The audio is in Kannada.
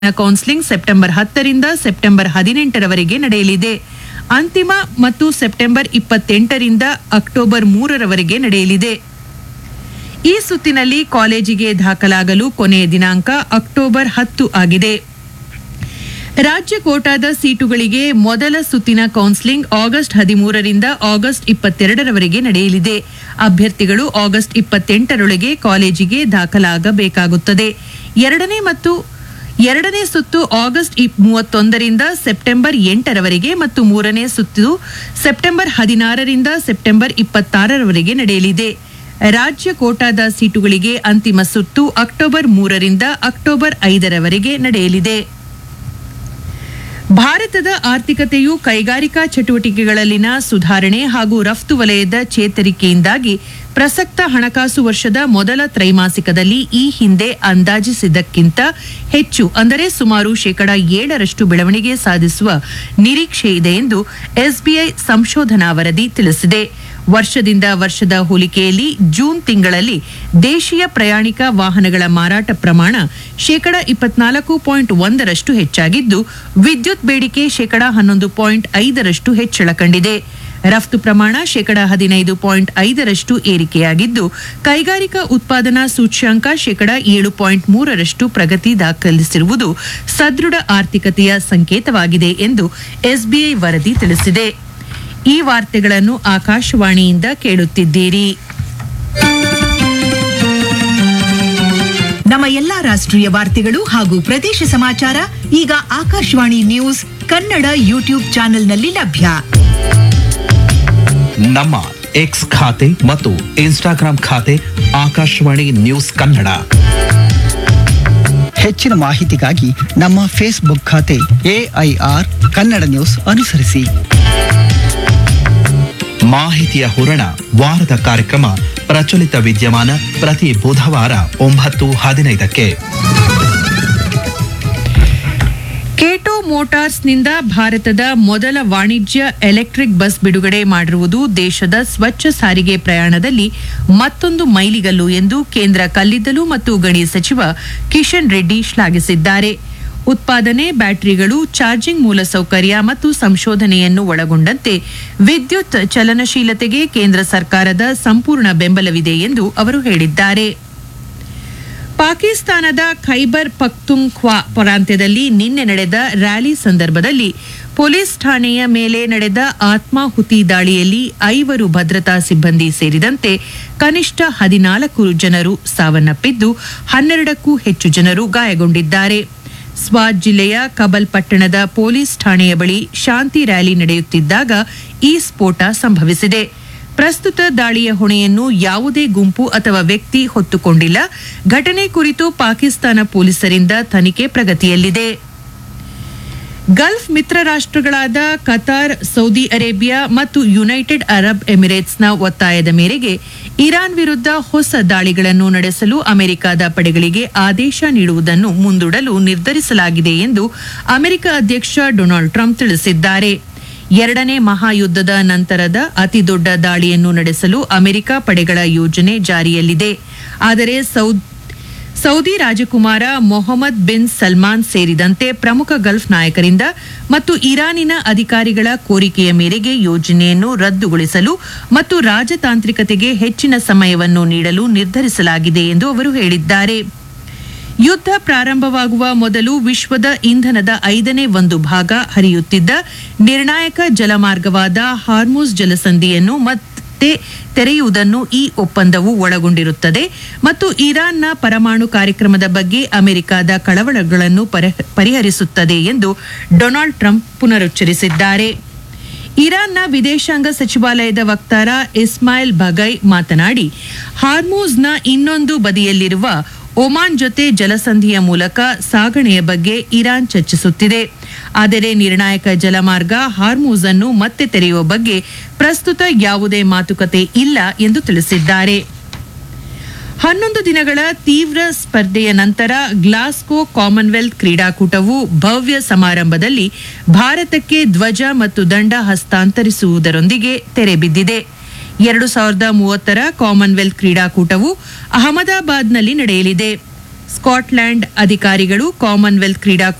ಕೌನ್ಸಿಲಿಂಗ್ ಸೆಪ್ಟೆಂಬರ್ ಹತ್ತರಿಂದ ಸೆಪ್ಟೆಂಬರ್ ಹದಿನೆಂಟರವರೆಗೆ ನಡೆಯಲಿದೆ ಅಂತಿಮ ಮತ್ತು ಸೆಪ್ಟೆಂಬರ್ ಇಪ್ಪತ್ತೆಂಟರಿಂದ ಅಕ್ಟೋಬರ್ ಮೂರರವರೆಗೆ ನಡೆಯಲಿದೆ ಈ ಸುತ್ತಿನಲ್ಲಿ ಕಾಲೇಜಿಗೆ ದಾಖಲಾಗಲು ಕೊನೆಯ ದಿನಾಂಕ ಅಕ್ಟೋಬರ್ ಹತ್ತು ಆಗಿದೆ ರಾಜ್ಯ ಕೋಟಾದ ಸೀಟುಗಳಿಗೆ ಮೊದಲ ಸುತ್ತಿನ ಕೌನ್ಸಿಲಿಂಗ್ ಆಗಸ್ಟ್ ಹದಿಮೂರರಿಂದ ಆಗಸ್ಟ್ ಇಪ್ಪತ್ತೆರಡರವರೆಗೆ ನಡೆಯಲಿದೆ ಅಭ್ಯರ್ಥಿಗಳು ಆಗಸ್ಟ್ ಇಪ್ಪತ್ತೆಂಟರೊಳಗೆ ಕಾಲೇಜಿಗೆ ದಾಖಲಾಗಬೇಕಾಗುತ್ತದೆ ಎರಡನೇ ಮತ್ತು ಎರಡನೇ ಸುತ್ತು ಆಗಸ್ಟ್ ಇಪ್- ಮೂವತ್ತೊಂದರಿಂದ ಸೆಪ್ಟೆಂಬರ್ ಎಂಟರವರೆಗೆ ಮತ್ತು ಮೂರನೇ ಸುತ್ತು ಸೆಪ್ಟೆಂಬರ್ ಹದಿನಾರರಿಂದ ಸೆಪ್ಟೆಂಬರ್ ಇಪ್ಪತ್ತಾರರವರೆಗೆ ನಡೆಯಲಿದೆ ರಾಜ್ಯ ಕೋಟಾದ ಸೀಟುಗಳಿಗೆ ಅಂತಿಮ ಸುತ್ತು ಅಕ್ಟೋಬರ್ ಮೂರರಿಂದ ಅಕ್ಟೋಬರ್ ಐದರವರೆಗೆ ನಡೆಯಲಿದೆ ಭಾರತದ ಆರ್ಥಿಕತೆಯು ಕೈಗಾರಿಕಾ ಚಟುವಟಿಕೆಗಳಲ್ಲಿನ ಸುಧಾರಣೆ ಹಾಗೂ ರಫ್ತು ವಲಯದ ಚೇತರಿಕೆಯಿಂದಾಗಿ ಪ್ರಸಕ್ತ ಹಣಕಾಸು ವರ್ಷದ ಮೊದಲ ತ್ರೈಮಾಸಿಕದಲ್ಲಿ ಈ ಹಿಂದೆ ಅಂದಾಜಿಸಿದ್ದಕ್ಕಿಂತ ಹೆಚ್ಚು ಅಂದರೆ ಸುಮಾರು ಶೇಕಡ ಏಳರಷ್ಟು ಬೆಳವಣಿಗೆ ಸಾಧಿಸುವ ನಿರೀಕ್ಷೆ ಇದೆ ಎಂದು ಎಸ್ಬಿಐ ಸಂಶೋಧನಾ ವರದಿ ತಿಳಿಸಿದೆ ವರ್ಷದಿಂದ ವರ್ಷದ ಹೋಲಿಕೆಯಲ್ಲಿ ಜೂನ್ ತಿಂಗಳಲ್ಲಿ ದೇಶೀಯ ಪ್ರಯಾಣಿಕ ವಾಹನಗಳ ಮಾರಾಟ ಪ್ರಮಾಣ ಶೇಕಡ ಇಪ್ಪತ್ನಾಲ್ಕು ಪಾಯಿಂಟ್ ಒಂದರಷ್ಟು ಹೆಚ್ಚಾಗಿದ್ದು ವಿದ್ಯುತ್ ಬೇಡಿಕೆ ಶೇಕಡ ಹನ್ನೊಂದು ಪಾಯಿಂಟ್ ಐದರಷ್ಟು ಹೆಚ್ಚಳ ಕಂಡಿದೆ ರಫ್ತು ಪ್ರಮಾಣ ಶೇಕಡ ಹದಿನೈದು ಪಾಯಿಂಟ್ ಐದರಷ್ಟು ಏರಿಕೆಯಾಗಿದ್ದು ಕೈಗಾರಿಕಾ ಉತ್ಪಾದನಾ ಸೂಚ್ಯಂಕ ಶೇಕಡ ಏಳು ಪಾಯಿಂಟ್ ಮೂರರಷ್ಟು ಪ್ರಗತಿ ದಾಖಲಿಸಿರುವುದು ಸದೃಢ ಆರ್ಥಿಕತೆಯ ಸಂಕೇತವಾಗಿದೆ ಎಂದು ಎಸ್ಬಿಐ ವರದಿ ತಿಳಿಸಿದೆ ಈ ವಾರ್ತೆಗಳನ್ನು ಆಕಾಶವಾಣಿಯಿಂದ ಕೇಳುತ್ತಿದ್ದೀರಿ ನಮ್ಮ ಎಲ್ಲಾ ರಾಷ್ಟ್ರೀಯ ವಾರ್ತೆಗಳು ಹಾಗೂ ಪ್ರದೇಶ ಸಮಾಚಾರ ಈಗ ಆಕಾಶವಾಣಿ ನ್ಯೂಸ್ ಕನ್ನಡ ಯೂಟ್ಯೂಬ್ ಚಾನೆಲ್ನಲ್ಲಿ ಲಭ್ಯ ನಮ್ಮ ಎಕ್ಸ್ ಖಾತೆ ಮತ್ತು ಇನ್ಸ್ಟಾಗ್ರಾಂ ಖಾತೆ ಆಕಾಶವಾಣಿ ನ್ಯೂಸ್ ಕನ್ನಡ ಹೆಚ್ಚಿನ ಮಾಹಿತಿಗಾಗಿ ನಮ್ಮ ಫೇಸ್ಬುಕ್ ಖಾತೆ ಎಐಆರ್ ಕನ್ನಡ ನ್ಯೂಸ್ ಅನುಸರಿಸಿ ಮಾಹಿತಿಯ ಹೂರಣ ವಾರದ ಕಾರ್ಯಕ್ರಮ ಪ್ರಚಲಿತ ವಿದ್ಯಮಾನ ಪ್ರತಿ ಬುಧವಾರ ಒಂಬತ್ತು ಹದಿನೈದಕ್ಕೆ ಕೇಟೋ ಮೋಟಾರ್ಸ್ನಿಂದ ಭಾರತದ ಮೊದಲ ವಾಣಿಜ್ಯ ಎಲೆಕ್ಟ್ರಿಕ್ ಬಸ್ ಬಿಡುಗಡೆ ಮಾಡಿರುವುದು ದೇಶದ ಸ್ವಚ್ಛ ಸಾರಿಗೆ ಪ್ರಯಾಣದಲ್ಲಿ ಮತ್ತೊಂದು ಮೈಲಿಗಲ್ಲು ಎಂದು ಕೇಂದ್ರ ಕಲ್ಲಿದ್ದಲು ಮತ್ತು ಗಣಿ ಸಚಿವ ಕಿಶನ್ ರೆಡ್ಡಿ ಶ್ಲಾಘಿಸಿದ್ದಾರೆ ಉತ್ಪಾದನೆ ಬ್ಯಾಟರಿಗಳು ಚಾರ್ಜಿಂಗ್ ಮೂಲಸೌಕರ್ಯ ಮತ್ತು ಸಂಶೋಧನೆಯನ್ನು ಒಳಗೊಂಡಂತೆ ವಿದ್ಯುತ್ ಚಲನಶೀಲತೆಗೆ ಕೇಂದ್ರ ಸರ್ಕಾರದ ಸಂಪೂರ್ಣ ಬೆಂಬಲವಿದೆ ಎಂದು ಅವರು ಹೇಳಿದ್ದಾರೆ ಪಾಕಿಸ್ತಾನದ ಖೈಬರ್ ಪಖ್ತುಂಖ್ವಾ ಪ್ರಾಂತ್ಯದಲ್ಲಿ ನಿನ್ನೆ ನಡೆದ ರ್ಯಾಲಿ ಸಂದರ್ಭದಲ್ಲಿ ಪೊಲೀಸ್ ಠಾಣೆಯ ಮೇಲೆ ನಡೆದ ಆತ್ಮಾಹುತಿ ದಾಳಿಯಲ್ಲಿ ಐವರು ಭದ್ರತಾ ಸಿಬ್ಬಂದಿ ಸೇರಿದಂತೆ ಕನಿಷ್ಠ ಹದಿನಾಲ್ಕು ಜನರು ಸಾವನ್ನಪ್ಪಿದ್ದು ಹನ್ನೆರಡಕ್ಕೂ ಹೆಚ್ಚು ಜನರು ಗಾಯಗೊಂಡಿದ್ದಾರೆ ಸ್ವಾತ್ ಜಿಲ್ಲೆಯ ಕಬಲ್ ಪಟ್ಟಣದ ಪೊಲೀಸ್ ಠಾಣೆಯ ಬಳಿ ಶಾಂತಿ ರ್ಯಾಲಿ ನಡೆಯುತ್ತಿದ್ದಾಗ ಈ ಸ್ಫೋಟ ಸಂಭವಿಸಿದೆ ಪ್ರಸ್ತುತ ದಾಳಿಯ ಹೊಣೆಯನ್ನು ಯಾವುದೇ ಗುಂಪು ಅಥವಾ ವ್ಯಕ್ತಿ ಹೊತ್ತುಕೊಂಡಿಲ್ಲ ಘಟನೆ ಕುರಿತು ಪಾಕಿಸ್ತಾನ ಪೊಲೀಸರಿಂದ ತನಿಖೆ ಪ್ರಗತಿಯಲ್ಲಿದೆ ಗಲ್ಫ್ ಮಿತ್ರ ರಾಷ್ಟ್ರಗಳಾದ ಕತಾರ್ ಸೌದಿ ಅರೇಬಿಯಾ ಮತ್ತು ಯುನೈಟೆಡ್ ಅರಬ್ ಎಮಿರೇಟ್ಸ್ನ ಒತ್ತಾಯದ ಮೇರೆಗೆ ಇರಾನ್ ವಿರುದ್ಧ ಹೊಸ ದಾಳಿಗಳನ್ನು ನಡೆಸಲು ಅಮೆರಿಕದ ಪಡೆಗಳಿಗೆ ಆದೇಶ ನೀಡುವುದನ್ನು ಮುಂದೂಡಲು ನಿರ್ಧರಿಸಲಾಗಿದೆ ಎಂದು ಅಮೆರಿಕ ಅಧ್ಯಕ್ಷ ಡೊನಾಲ್ಡ್ ಟ್ರಂಪ್ ತಿಳಿಸಿದ್ದಾರೆ ಎರಡನೇ ಮಹಾಯುದ್ಧದ ನಂತರದ ಅತಿದೊಡ್ಡ ದಾಳಿಯನ್ನು ನಡೆಸಲು ಅಮೆರಿಕ ಪಡೆಗಳ ಯೋಜನೆ ಜಾರಿಯಲ್ಲಿದೆ ಆದರೆ ಸೌದ್ ಸೌದಿ ರಾಜಕುಮಾರ ಮೊಹಮ್ಮದ್ ಬಿನ್ ಸಲ್ಮಾನ್ ಸೇರಿದಂತೆ ಪ್ರಮುಖ ಗಲ್ಫ್ ನಾಯಕರಿಂದ ಮತ್ತು ಇರಾನಿನ ಅಧಿಕಾರಿಗಳ ಕೋರಿಕೆಯ ಮೇರೆಗೆ ಯೋಜನೆಯನ್ನು ರದ್ದುಗೊಳಿಸಲು ಮತ್ತು ರಾಜತಾಂತ್ರಿಕತೆಗೆ ಹೆಚ್ಚಿನ ಸಮಯವನ್ನು ನೀಡಲು ನಿರ್ಧರಿಸಲಾಗಿದೆ ಎಂದು ಅವರು ಹೇಳಿದ್ದಾರೆ ಯುದ್ಧ ಪ್ರಾರಂಭವಾಗುವ ಮೊದಲು ವಿಶ್ವದ ಇಂಧನದ ಐದನೇ ಒಂದು ಭಾಗ ಹರಿಯುತ್ತಿದ್ದ ನಿರ್ಣಾಯಕ ಜಲಮಾರ್ಗವಾದ ಹಾರ್ಮುಸ್ ಜಲಸಂಧಿಯನ್ನು ಮತ್ತೆ ತೆರೆಯುವುದನ್ನು ಈ ಒಪ್ಪಂದವು ಒಳಗೊಂಡಿರುತ್ತದೆ ಮತ್ತು ಇರಾನ್ನ ಪರಮಾಣು ಕಾರ್ಯಕ್ರಮದ ಬಗ್ಗೆ ಅಮೆರಿಕದ ಕಳವಳಗಳನ್ನು ಪರ- ಪರಿಹರಿಸುತ್ತದೆ ಎಂದು ಡೊನಾಲ್ಡ್ ಟ್ರಂಪ್ ಪುನರುಚ್ಚರಿಸಿದ್ದಾರೆ ಇರಾನ್ನ ವಿದೇಶಾಂಗ ಸಚಿವಾಲಯದ ವಕ್ತಾರ ಇಸ್ಮಾಯಿಲ್ ಬಗೈ ಮಾತನಾಡಿ ಹಾರ್ಮೂಸ್ನ ಇನ್ನೊಂದು ಬದಿಯಲ್ಲಿರುವ ಒಮಾನ್ ಜೊತೆ ಜಲಸಂಧಿಯ ಮೂಲಕ ಸಾಗಣೆಯ ಬಗ್ಗೆ ಇರಾನ್ ಚರ್ಚಿಸುತ್ತಿದೆ ಆದರೆ ನಿರ್ಣಾಯಕ ಜಲಮಾರ್ಗ ಹಾರ್ಮೂಸ್ ಅನ್ನು ಮತ್ತೆ ತೆರೆಯುವ ಬಗ್ಗೆ ಪ್ರಸ್ತುತ ಯಾವುದೇ ಮಾತುಕತೆ ಇಲ್ಲ ಎಂದು ತಿಳಿಸಿದ್ದಾರೆ ಹನ್ನೊಂದು ದಿನಗಳ ತೀವ್ರ ಸ್ಪರ್ಧೆಯ ನಂತರ ಗ್ಲಾಸ್ಗೋ ಕಾಮನ್ವೆಲ್ತ್ ಕ್ರೀಡಾಕೂಟವು ಭವ್ಯ ಸಮಾರಂಭದಲ್ಲಿ ಭಾರತಕ್ಕೆ ಧ್ವಜ ಮತ್ತು ದಂಡ ಹಸ್ತಾಂತರಿಸುವುದರೊಂದಿಗೆ ತೆರೆಬಿದ್ದಿದೆ ಎರಡು ಸಾವಿರದ ಮೂವತ್ತರ ಕಾಮನ್ವೆಲ್ತ್ ಕ್ರೀಡಾಕೂಟವು ಅಹಮದಾಬಾದ್ನಲ್ಲಿ ನಡೆಯಲಿದೆ ಸ್ಕಾಟ್ಲೆಂಡ್ ಅಧಿಕಾರಿಗಳು ಕಾಮನ್ವೆಲ್ತ್ ಕ್ರೀಡಾ